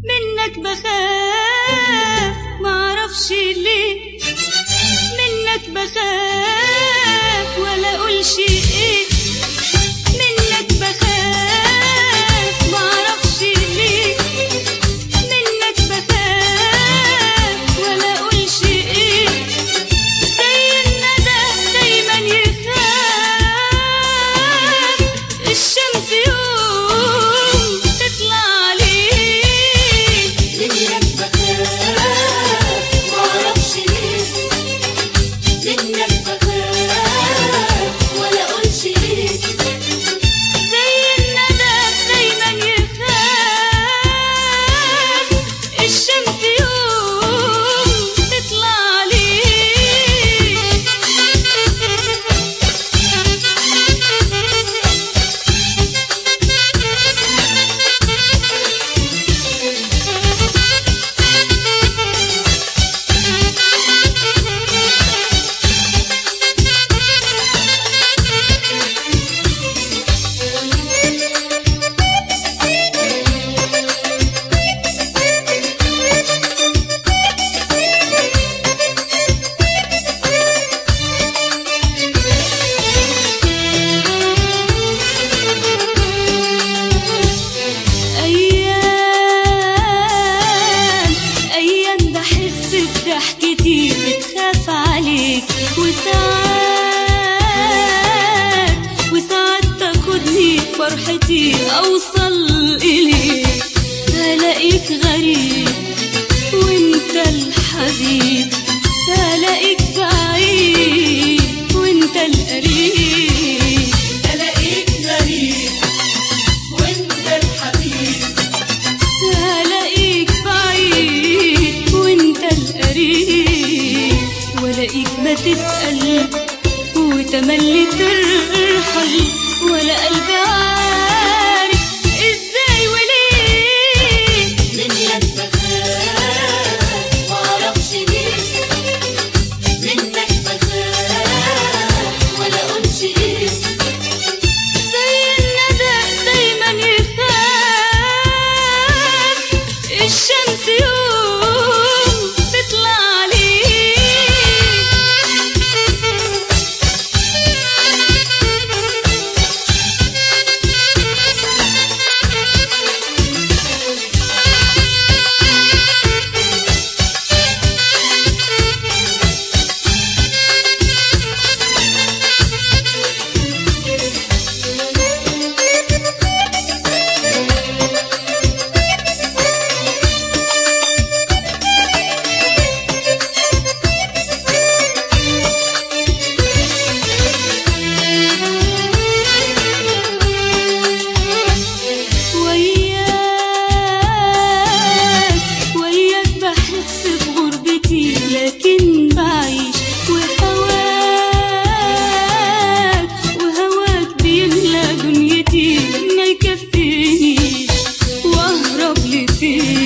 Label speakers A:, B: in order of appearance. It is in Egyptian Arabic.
A: منك بخاف معرفش ليه منك بخاف ولا اقولش ايه منك بخاف معرفش ليه منك بخاف ولا اقولش ايه زي الندى دايما يخاف الشمس يوم تطلع عليه
B: منك بخاف معرفش ليه منك بخاف ولا اقولش ليه
A: زي الندى دايما يخاف الشمس يوم تطلع أيام أيام بحس بضحكتي بتخاف عليك وساعات وساعات تاخدني فرحتي أوصل إليك ألاقيك غريب وانت الحبيب ألاقيك بعيد وانت القريب
B: الاقيك غريب وانت الحبيب
A: الاقيك بعيد وانت القريب والاقيك ما تسأل وتملي ترحل ولا قلبي عارف ازاي وليه
B: منك بخاف معرفش ليه منك بخاف ولا اقولش ليه
A: زي الندى دايما يخاف الشمس يوم تطلع وياك وياك بحس بغربتي لكن بعيش وهواك وهواك بيملى دنيتي ما يكفينيش واهرب لفين